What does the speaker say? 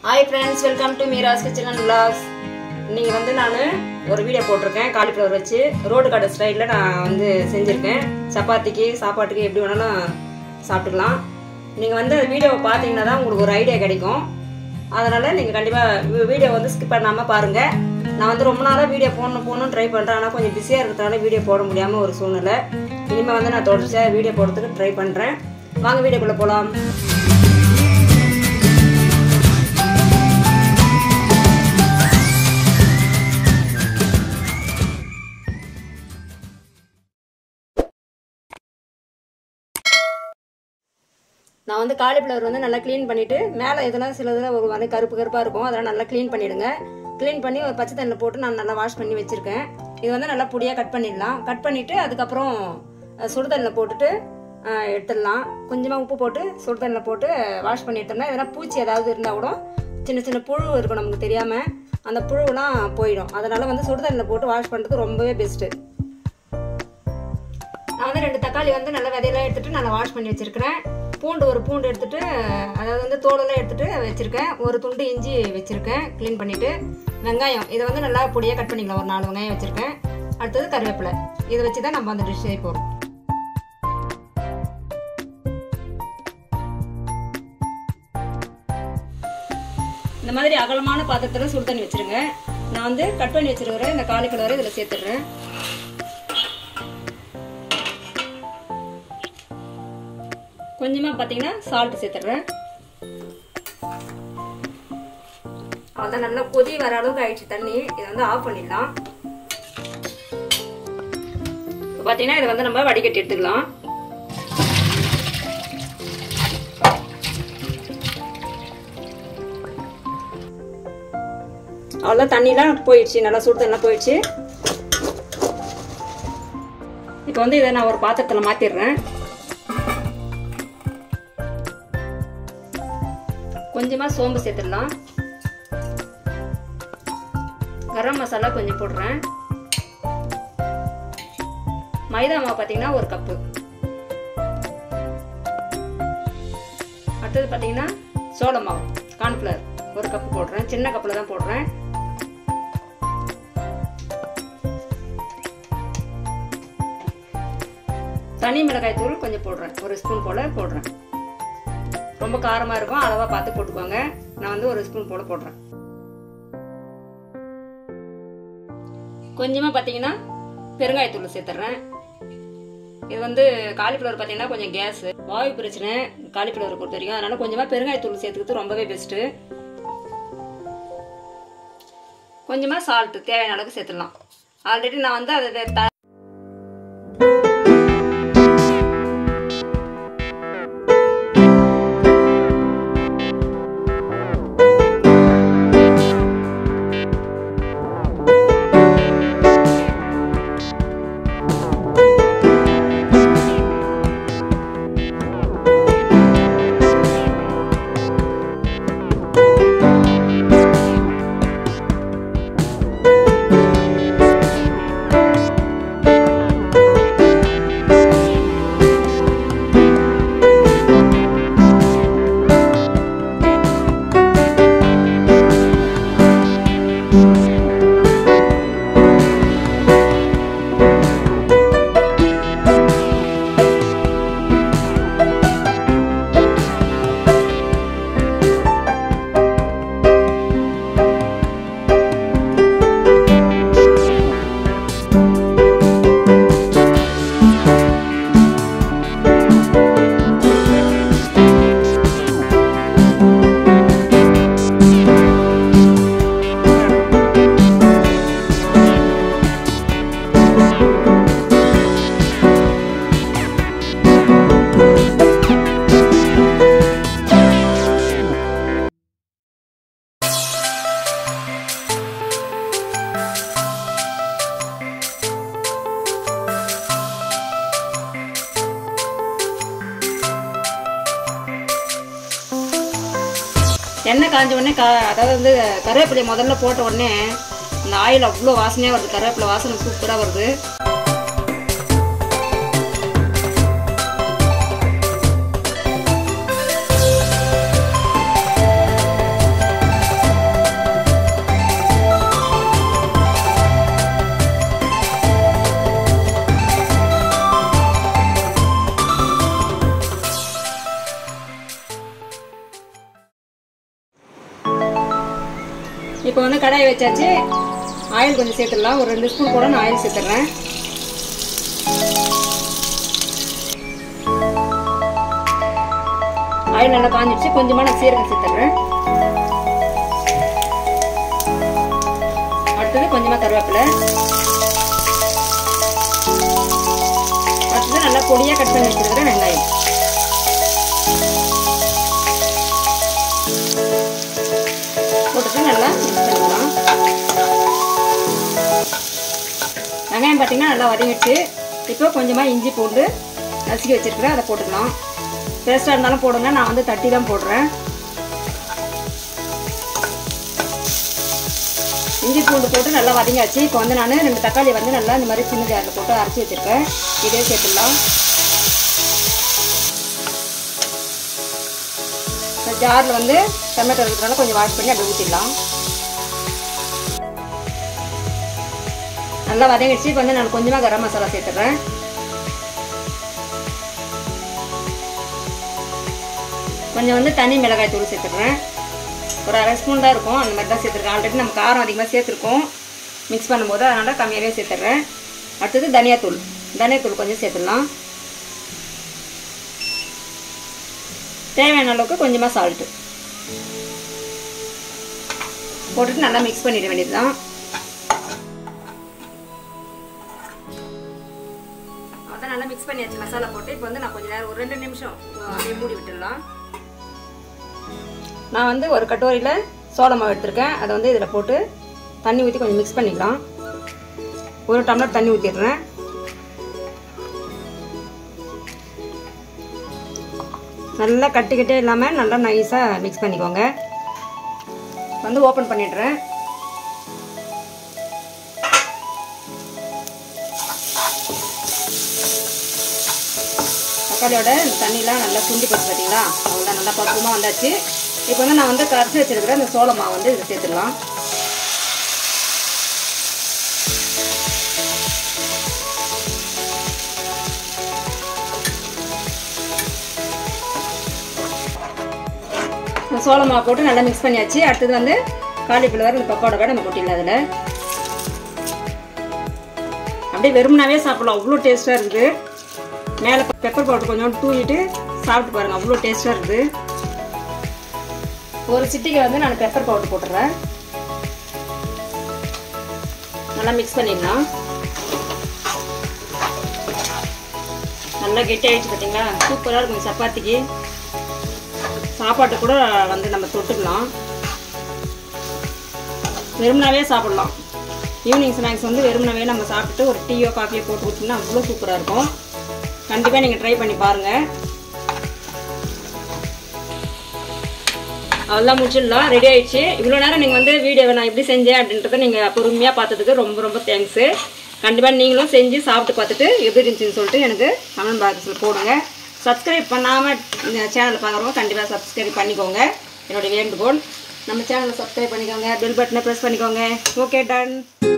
hi friends welcome to Meera's kitchen and vlogs இன்னைக்கு வந்து நான் ஒரு வீடியோ போட்டிருக்கேன் காலிஃப்ளவர் வச்சு ரோடு கடை ஸ்டைலில் நான் வந்து செஞ்சுருக்கேன் சப்பாத்திக்கு சாப்பாட்டுக்கு எப்படி வேணாலும் சாப்பிட்டுக்கலாம் நீங்கள் வந்து அந்த வீடியோவை பார்த்தீங்கன்னா தான் உங்களுக்கு ஒரு ஐடியா கிடைக்கும் அதனால் நீங்கள் கண்டிப்பாக வீடியோ வந்து ஸ்கிப் பண்ணாமல் பாருங்கள் நான் வந்து ரொம்ப நாளாக வீடியோ போடணும் போகணும்னு ட்ரை பண்ணுறேன் ஆனால் கொஞ்சம் பிஸியாக இருக்கிறதுனால வீடியோ போட முடியாமல் ஒரு சூழ்நிலை இனிமேல் வந்து நான் தொடர்ச்சியாக வீடியோ போடுறதுக்கு ட்ரை பண்ணுறேன் வாங்க வீடியோக்குள்ளே போகலாம் நான் வந்து காலிஃப்ளவர் வந்து நல்லா க்ளீன் பண்ணிவிட்டு மேலே இதெல்லாம் சில இதில் ஒரு மாதிரி கருப்பு கருப்பாக இருக்கும் அதெல்லாம் நல்லா க்ளீன் பண்ணிவிடுங்க க்ளீன் பண்ணி ஒரு பச்சை தண்ணியில் போட்டு நான் நல்லா வாஷ் பண்ணி வச்சுருக்கேன் இது வந்து நல்லா பொடியாக கட் பண்ணிடலாம் கட் பண்ணிவிட்டு அதுக்கப்புறம் அஹ், சுடு தண்ணியில் போட்டுட்டு அஹ், எடுத்துடலாம் கொஞ்சமாக உப்பு போட்டு சுடு தண்ணியில் போட்டு வாஷ் பண்ணி எடுத்தோம்னா எதனா பூச்சி ஏதாவது இருந்தால் கூட சின்ன சின்ன புழு இருக்கும் நமக்கு தெரியாமல் அந்த புழுவெல்லாம் போயிடும் அதனால் வந்து சுடு தண்ணியில் போட்டு வாஷ் பண்ணுறது ரொம்பவே பெஸ்ட்டு நான் வந்து ரெண்டு தக்காளி வந்து நல்லா விதையெல்லாம் எடுத்துட்டு நல்லா வாஷ் பண்ணி வச்சிருக்கிறேன் பூண்டு ஒரு பூண்டு எடுத்துட்டு அதாவது வந்து தோலெல்லாம் எடுத்துட்டு வச்சிருக்கேன் ஒரு துண்டு இஞ்சி வச்சிருக்கேன் க்ளீன் பண்ணிட்டு வெங்காயம் இதை வந்து நல்லா பொடியாக கட் பண்ணிக்கலாம் ஒரு நாலு வெங்காயம் வச்சிருக்கேன் அடுத்தது கருவேப்பிலை இதை வச்சு தான் நம்ம அந்த டிஷ் செய்ய போகிறோம் இந்த மாதிரி அகலமான பாத்திரத்தில் சுடு தண்ணி வச்சிருங்க நான் வந்து கட் பண்ணி வச்சிருக்கிறேன் இந்த காலிஃப்ளவரை இதில் சேர்த்துடுறேன் கொஞ்சமாக பார்த்தீங்கன்னா சால்ட் சேர்த்துடுறேன் அதான் நல்லா கொதி வர அளவுக்கு ஆயிடுச்சு தண்ணி இதை வந்து ஆஃப் பண்ணிடலாம் இப்போ பார்த்தீங்கன்னா இதை வந்து நம்ம வடிகட்டி எடுத்துக்கலாம் அவ்வளோதான் தண்ணிலாம் போயிடுச்சு நல்லா சுடு தண்ணிலாம் போயிடுச்சு இப்போ வந்து இதை நான் ஒரு பாத்திரத்தில் மாற்றிடுறேன் கொஞ்சமாக சோம்பு சேர்த்துடலாம் கரம் மசாலா கொஞ்சம் போடுறேன் மைதா மாவு பார்த்தீங்கன்னா ஒரு கப்பு அடுத்தது பார்த்தீங்கன்னா சோள மாவு கார்ன்ஃப்ளவர் ஒரு கப்பு போடுறேன் சின்ன கப்பில் தான் போடுறேன் தனி மிளகாய் தூள் கொஞ்சம் போடுறேன் ஒரு ஸ்பூன் போல் போடுறேன் ரொம்ப காரமாக இருக்கும் அளவாக பார்த்து போட்டுக்கோங்க நான் வந்து ஒரு ஸ்பூன் போல போடுறேன் கொஞ்சமாக பார்த்தீங்கன்னா பெருங்காயத்தூள் சேர்த்துட்றேன் இது வந்து காலிஃப்ளவர் பார்த்தீங்கன்னா கொஞ்சம் கேஸ் வாயு பிரச்சனை காலிஃப்ளவர் பொறுத்த வரைக்கும் அதனால கொஞ்சமாக பெருங்காயத்தூள் சேர்த்துக்கிறது ரொம்பவே பெஸ்ட்டு கொஞ்சமாக சால்ட்டு தேவையான அளவுக்கு சேர்த்துடலாம் ஆல்ரெடி நான் வந்து அதை த- எண்ணெய் காஞ்ச உடனே கா அதாவது வந்து கருவேப்பிலையை முதல்ல போட்ட உடனே அந்த ஆயில் அவ்வளோ வாசனையாக வருது கருவேப்பிலை வாசனை சூப்பராக வருது இப்போ வந்து கடாயை வச்சாச்சு ஆயில் கொஞ்சம் சேர்த்துடலாம் ஒரு ரெண்டு ஸ்பூன் கூட நான் ஆயில் சேர்த்துட்றேன் ஆயில் நல்லா காஞ்சிடுச்சு கொஞ்சமாக நான் சீரகம் சேர்த்துட்றேன் அடுத்தது கொஞ்சமாக கருவேப்பிலை அடுத்தது நல்லா பொடியாக கட் பண்ணி வச்சிருக்கிற வெங்காயம் போட்டுட்டு நல்லா மிக்ஸ் பண்ணிக்கலாம் வெங்காயம் பார்த்தீங்கன்னா நல்லா வதங்கிடுச்சு இப்போ கொஞ்சமாக இஞ்சி பூண்டு நசுக்கி வச்சிருக்கிறேன் அதை போட்டுக்கலாம் பேஸ்ட்டாக இருந்தாலும் போடுங்க நான் வந்து தட்டி தான் போடுறேன் இஞ்சி பூண்டு போட்டு நல்லா வதங்கியாச்சு இப்போ வந்து நான் ரெண்டு தக்காளி வந்து நல்லா இந்த மாதிரி சின்ன ஜாரில் போட்டு அரைச்சி வச்சுருக்கேன் இதே சேர்த்துடலாம் ஜாரில் வந்து டொமேட்டோ இருக்கிறதுனால கொஞ்சம் வாஷ் பண்ணி அப்படி ஊற்றிடலாம் நல்லா வதங்கிடுச்சு இப்போ வந்து நான் கொஞ்சமாக கரம் மசாலா சேர்த்துறேன் கொஞ்சம் வந்து தனி மிளகாய் தூள் சேர்த்துக்கிறேன் ஒரு அரை ஸ்பூன் தான் இருக்கும் அந்த மாதிரி தான் சேர்த்துருக்கேன் ஆல்ரெடி நம்ம காரம் அதிகமாக சேர்த்துருக்கோம் மிக்ஸ் பண்ணும்போது அதனால் கம்மியாகவே சேர்த்துட்றேன் அடுத்தது தனியாத்தூள் தனியாத்தூள் கொஞ்சம் சேர்த்துடலாம் தேவையான அளவுக்கு கொஞ்சமாக சால்ட்டு போட்டுட்டு நல்லா மிக்ஸ் பண்ணிட வேண்டியது தான் அதான் நல்லா மிக்ஸ் பண்ணியாச்சு மசாலா போட்டு இப்போ வந்து நான் கொஞ்ச நேரம் ஒரு ரெண்டு நிமிஷம் அப்படியே மூடி விட்டுடலாம் நான் வந்து ஒரு கட்டோரியில் சோள மாவு எடுத்திருக்கேன் அதை வந்து இதில் போட்டு தண்ணி ஊற்றி கொஞ்சம் மிக்ஸ் பண்ணிக்கலாம் ஒரு டம்ளர் தண்ணி ஊற்றிடுறேன் நல்லா கட்டிக்கிட்டே இல்லாமல் நல்லா நைஸாக மிக்ஸ் பண்ணிக்கோங்க வந்து ஓப்பன் பண்ணிடுறேன் தக்காளியோட இந்த தண்ணிலாம் நல்லா சுண்டி போச்சு பார்த்தீங்களா அவ்வளோதான் நல்லா பக்குவமாக வந்தாச்சு இப்போ வந்து நான் வந்து கரைச்சி வச்சிருக்கிற இந்த சோள மாவு வந்து இதை சேர்த்துடலாம் சோள மாவு போட்டு நல்லா மிக்ஸ் பண்ணியாச்சு அடுத்தது வந்து காலிஃப்ளவர் இந்த பக்கோடா நம்ம கொட்டிடலாம் அதில் அப்படியே வெறுமனாவே சாப்பிடலாம் அவ்வளோ டேஸ்ட்டாக இருக்குது மேலே பெப்பர் பவுடர் கொஞ்சம் தூவிட்டு சாப்பிட்டு பாருங்கள் அவ்வளோ டேஸ்ட்டாக இருக்குது ஒரு சிட்டிக்கு வந்து நான் பெப்பர் பவுடர் போட்டுறேன் நல்லா மிக்ஸ் பண்ணிடலாம் நல்லா கெட்டி ஆகிடுச்சு பார்த்தீங்களா சூப்பராக இருக்கும் சப்பாத்திக்கு சாப்பாட்டு கூட வந்து நம்ம தொட்டுக்கலாம் வெறுமனாவே சாப்பிடலாம் ஈவினிங் ஸ்நாக்ஸ் வந்து வெறுமனாவே நம்ம சாப்பிட்டு ஒரு டீயோ காஃபியோ போட்டு கொடுத்தோம்னா அவ்வளோ சூப்பராக இருக்கும் கண்டிப்பாக நீங்கள் ட்ரை பண்ணி பாருங்கள் அதெல்லாம் முடிச்சிடலாம் ரெடி ஆயிடுச்சு இவ்வளோ நேரம் நீங்கள் வந்து வீடியோவை நான் எப்படி செஞ்சேன் அப்படின்றத நீங்கள் பொறுமையாக பார்த்ததுக்கு ரொம்ப ரொம்ப தேங்க்ஸு கண்டிப்பாக நீங்களும் செஞ்சு சாப்பிட்டு பார்த்துட்டு எப்படி இருந்துச்சுன்னு சொல்லிட்டு எனக்கு கமெண்ட் பாக்ஸில் போடுங்க சப்ஸ்கிரைப் பண்ணாமல் சேனலை பார்க்குறவங்க கண்டிப்பாக சப்ஸ்கிரைப் பண்ணிக்கோங்க என்னுடைய வேண்டுகோள் நம்ம சேனலை சப்ஸ்கிரைப் பண்ணிக்கோங்க பெல் பட்டனை ப்ரெஸ் பண்ணிக்கோங்க ஓகே டன்